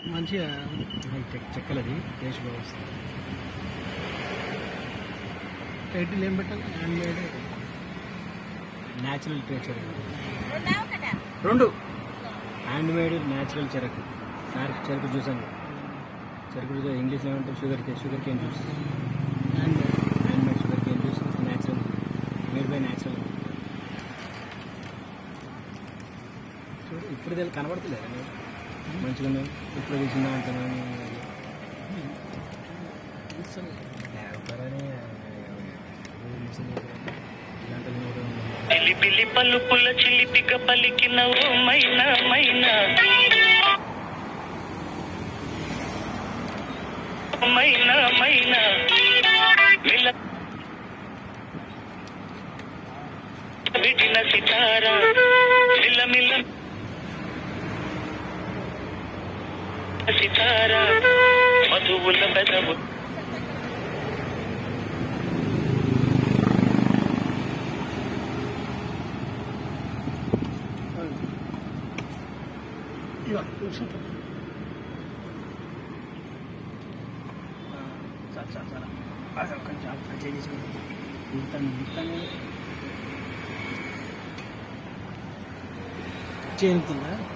మంచిగా check చెక్కలది taste బాగా వస్తుంది టైటిల్ ఏం పెట్టాలి హ్యాండ్ మేడ్ న్యాచురల్ టేచర్ రెండు హ్యాండ్ మేడ్ న్యాచురల్ చెరకు చెరకు చెరకు జ్యూస్ అండి చెరకు జ్యూస్ ఇంగ్లీష్లో ఏమంటారు sugar cane sugar cane juice hand made hand made sugar cane juice natural made by natural చూడు ఇప్పుడు తెలియదు కనబడతలేదు మంచిగా ఉన్నాయి ఇప్పుడు తీసిందా అంటున్నాను లేకపోతే ఇలాంటి పిలిపిలి పలుపుల చిలిపిక పలికిన ఓ మైనా మైనా మైనా మైనా మిల విడిన సితారా మిలమిల సితారా మధువుల పెదవు ఇవ్వ కూర్చుంటా చాలా చాలా చాలా బాగా కొంచెం అట్లా చేసి ఇంత ఇంత చేరుతుందా